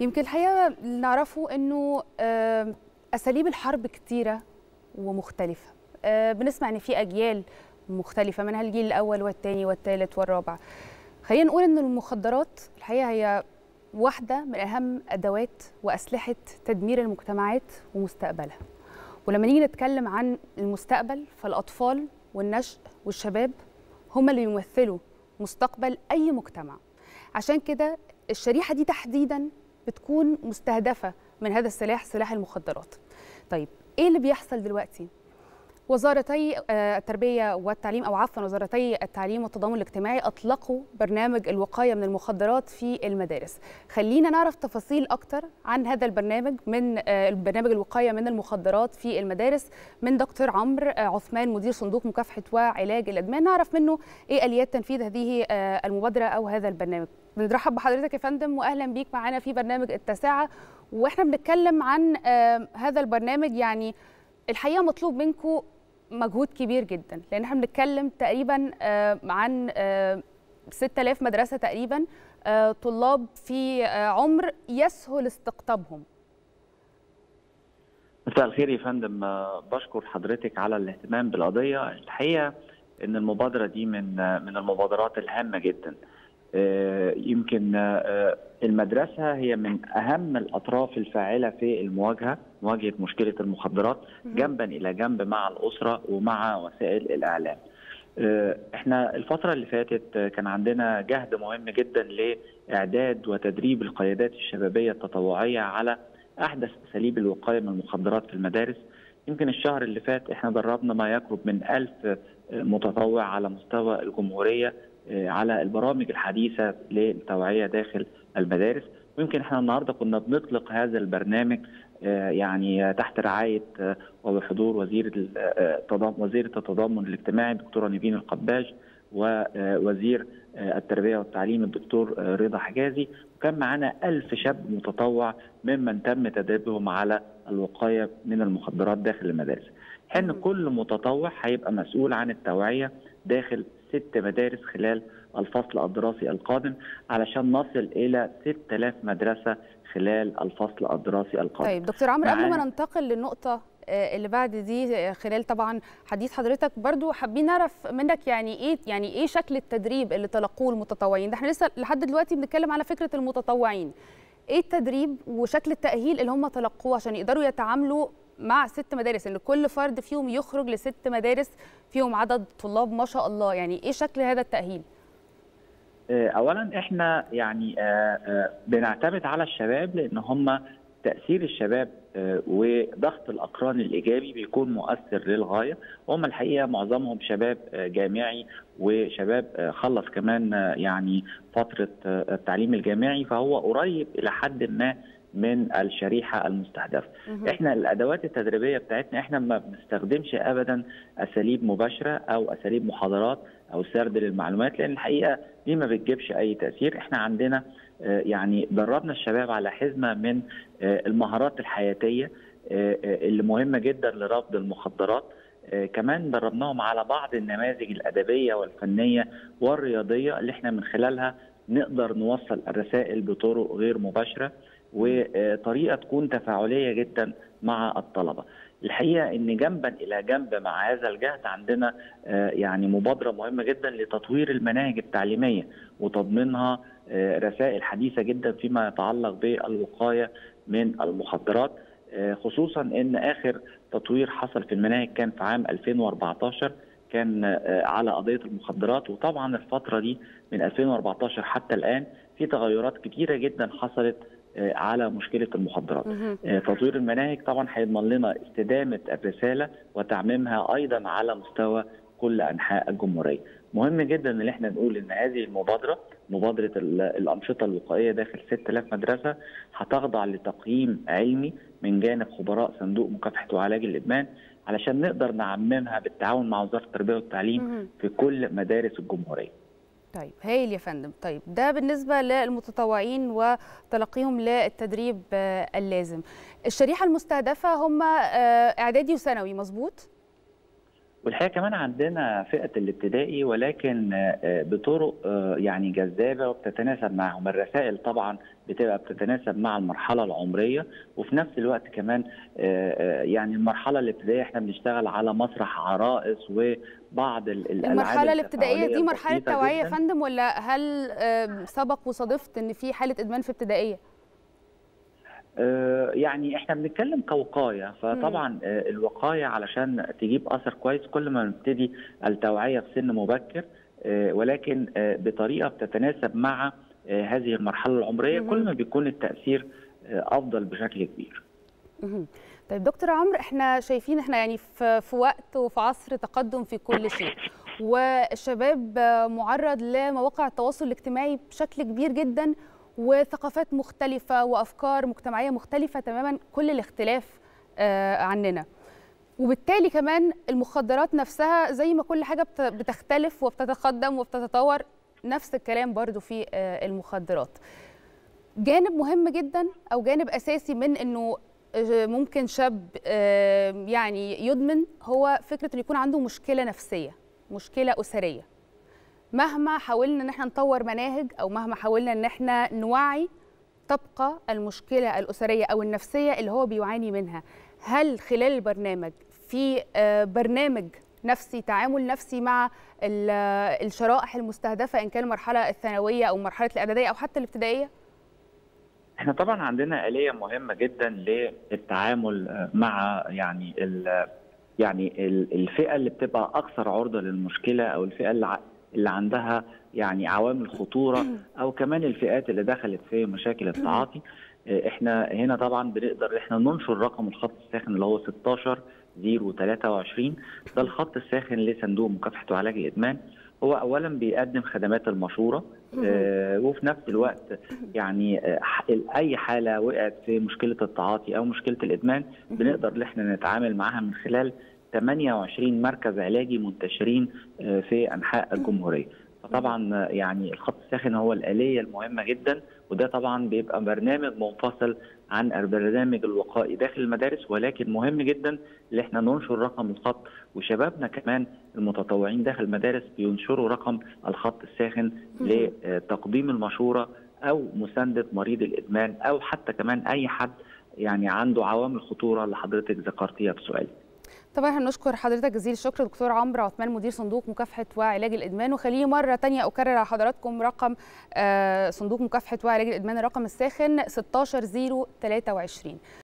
يمكن الحقيقه اللي نعرفه انه آه، اساليب الحرب كتيره ومختلفه آه، بنسمع ان في اجيال مختلفه منها الجيل الاول والثاني والثالث والرابع خلينا نقول ان المخدرات الحقيقه هي واحده من اهم ادوات واسلحه تدمير المجتمعات ومستقبلها ولما نيجي نتكلم عن المستقبل فالاطفال والنشء والشباب هم اللي يمثلوا مستقبل اي مجتمع عشان كده الشريحه دي تحديدا بتكون مستهدفه من هذا السلاح سلاح المخدرات طيب ايه اللي بيحصل دلوقتي وزارتي آه، التربيه والتعليم او عفوا وزارتي التعليم والتضامن الاجتماعي اطلقوا برنامج الوقايه من المخدرات في المدارس خلينا نعرف تفاصيل اكتر عن هذا البرنامج من آه، البرنامج الوقايه من المخدرات في المدارس من دكتور عمرو آه، عثمان مدير صندوق مكافحه وعلاج الادمان نعرف منه ايه اليات تنفيذ هذه آه، المبادره او هذا البرنامج بنرحب بحضرتك يا فندم واهلا بيك معانا في برنامج التاسعه واحنا بنتكلم عن آه، هذا البرنامج يعني الحقيقه مطلوب منكم مجهود كبير جدا لان احنا بنتكلم تقريبا آه، عن آه، 6000 مدرسه تقريبا آه، طلاب في آه، عمر يسهل استقطابهم مساء الخير يا فندم آه، بشكر حضرتك على الاهتمام بالقضية الحقيقة ان المبادرة دي من آه، من المبادرات الهامة جدا آه، يمكن آه، المدرسة هي من أهم الأطراف الفاعلة في المواجهة مواجهة مشكلة المخدرات جنبا إلى جنب مع الأسرة ومع وسائل الإعلام آه، احنا الفترة اللي فاتت آه، كان عندنا جهد مهم جدا لإعداد وتدريب القيادات الشبابية التطوعية على أحدث أساليب الوقاية من المخدرات في المدارس يمكن الشهر اللي فات احنا دربنا ما يقرب من ألف آه، متطوع على مستوى الجمهورية آه، على البرامج الحديثة للتوعية داخل المدارس ويمكن احنا النهارده كنا بنطلق هذا البرنامج آه، يعني آه، تحت رعايه آه، وبحضور وزير ال- آه، التضامن وزيره التضامن الاجتماعي الدكتوره نيفين القباج ووزير آه، التربيه والتعليم الدكتور آه، رضا حجازي وكان معانا ألف شاب متطوع ممن تم تدريبهم على الوقايه من المخدرات داخل المدارس. حين مم. كل متطوع هيبقى مسؤول عن التوعيه داخل ست مدارس خلال الفصل الدراسي القادم علشان نصل الى 6000 مدرسه خلال الفصل الدراسي القادم. طيب دكتور عمرو قبل ما معانا. ننتقل للنقطة آه، اللي بعد دي آه، خلال طبعا حديث حضرتك برضو حابين نعرف منك يعني ايه يعني ايه شكل التدريب اللي تلقوه المتطوعين ده احنا لسه لحد دلوقتي بنتكلم على فكرة المتطوعين ايه التدريب وشكل التأهيل اللي هم تلقوه عشان يقدروا يتعاملوا مع ست مدارس ان كل فرد فيهم يخرج لست مدارس فيهم عدد طلاب ما شاء الله يعني ايه شكل هذا التأهيل آه، اولا احنا يعني آه، آه، بنعتمد على الشباب لان هم تاثير الشباب آه، وضغط الاقران الايجابي بيكون مؤثر للغايه وهم الحقيقه معظمهم شباب آه، جامعي وشباب آه، خلص كمان آه، يعني فتره آه، التعليم الجامعي فهو قريب الى حد ما من الشريحه المستهدفه. مهم. احنا الادوات التدريبيه بتاعتنا احنا ما بنستخدمش ابدا اساليب مباشره او اساليب محاضرات او سرد للمعلومات لان الحقيقه دي ما بتجيبش اي تاثير احنا عندنا آه، يعني دربنا الشباب على حزمه من آه، المهارات الحياتيه آه، آه، اللي مهمه جدا لرفض المخدرات آه، كمان دربناهم على بعض النماذج الادبيه والفنيه والرياضيه اللي احنا من خلالها نقدر نوصل الرسائل بطرق غير مباشره وطريقه تكون تفاعليه جدا مع الطلبه. الحقيقه ان جنبا الى جنب مع هذا الجهد عندنا آه، يعني مبادره مهمه جدا لتطوير المناهج التعليميه وتضمينها آه، رسائل حديثه جدا فيما يتعلق بالوقايه من المخدرات آه، خصوصا ان اخر تطوير حصل في المناهج كان في عام 2014 كان آه، على قضيه المخدرات وطبعا الفتره دي من 2014 حتى الان في تغيرات كتيره جدا حصلت آه، على مشكله المخدرات. مهم. آه، تطوير المناهج طبعا هيضمن لنا استدامه الرساله وتعميمها ايضا على مستوى كل انحاء الجمهوريه. مهم جدا ان احنا نقول ان هذه المبادره مبادره ال- الانشطه الوقائيه داخل 6000 مدرسه هتخضع لتقييم علمي من جانب خبراء صندوق مكافحه وعلاج الادمان علشان نقدر نعممها بالتعاون مع وزاره التربيه والتعليم مهم. في كل مدارس الجمهوريه. طيب هايل يا فندم طيب ده بالنسبة للمتطوعين وتلقيهم للتدريب آه، اللازم الشريحة المستهدفة هم آه، إعدادي وثانوي مظبوط؟ والحقيقه كمان عندنا فئه الابتدائي ولكن آه، بطرق آه، يعني جذابه وبتتناسب معهم الرسائل طبعا بتبقى بتتناسب مع المرحله العمريه وفي نفس الوقت كمان يعني المرحله الابتدائيه احنا بنشتغل على مسرح عرائس وبعض الالعاب المرحله الابتدائيه دي مرحله توعيه يا فندم ولا هل سبق وصادفت ان في حاله ادمان في ابتدائيه؟ يعني احنا بنتكلم كوقايه فطبعا الوقايه علشان تجيب اثر كويس كل ما نبتدي التوعيه في سن مبكر ولكن بطريقه بتتناسب مع هذه المرحله العمريه كل ما بيكون التاثير افضل بشكل كبير. طيب دكتور عمرو احنا شايفين احنا يعني في, في وقت وفي عصر تقدم في كل شيء والشباب معرض لمواقع التواصل الاجتماعي بشكل كبير جدا وثقافات مختلفة وأفكار مجتمعية مختلفة تماما كل الاختلاف عننا وبالتالي كمان المخدرات نفسها زي ما كل حاجة بتختلف وبتتقدم وبتتطور نفس الكلام برضو في المخدرات جانب مهم جدا أو جانب أساسي من أنه ممكن شاب يعني يدمن هو فكرة أنه يكون عنده مشكلة نفسية مشكلة أسرية مهما حاولنا ان احنا نطور مناهج او مهما حاولنا ان احنا نوعي تبقى المشكله الاسريه او النفسيه اللي هو بيعاني منها هل خلال البرنامج في برنامج نفسي تعامل نفسي مع الشرائح المستهدفه ان كان المرحله الثانويه او مرحله الاعداديه او حتى الابتدائيه احنا طبعا عندنا آلية مهمة جدا للتعامل مع يعني ال يعني الفئة اللي بتبقى أكثر عرضة للمشكلة أو الفئة اللي اللي عندها يعني عوامل خطوره او كمان الفئات اللي دخلت في مشاكل التعاطي احنا هنا طبعا بنقدر احنا ننشر رقم الخط الساخن اللي هو 16 023 ده الخط الساخن لصندوق مكافحه وعلاج الادمان هو اولا بيقدم خدمات المشوره آه وفي نفس الوقت يعني آه اي حاله وقعت في مشكله التعاطي او مشكله الادمان بنقدر ان احنا نتعامل معاها من خلال 28 مركز علاجي منتشرين في انحاء الجمهوريه فطبعا يعني الخط الساخن هو الاليه المهمه جدا وده طبعا بيبقى برنامج منفصل عن البرنامج الوقائي داخل المدارس ولكن مهم جدا ان احنا ننشر رقم الخط وشبابنا كمان المتطوعين داخل المدارس بينشروا رقم الخط الساخن لتقديم المشوره او مسانده مريض الادمان او حتى كمان اي حد يعني عنده عوامل خطوره اللي حضرتك ذكرتيها في سؤالك. طبعا هنشكر حضرتك جزيل الشكر دكتور عمرو عثمان مدير صندوق مكافحه وعلاج الادمان وخليه مره ثانيه اكرر على حضراتكم رقم صندوق مكافحه وعلاج الادمان الرقم الساخن 16023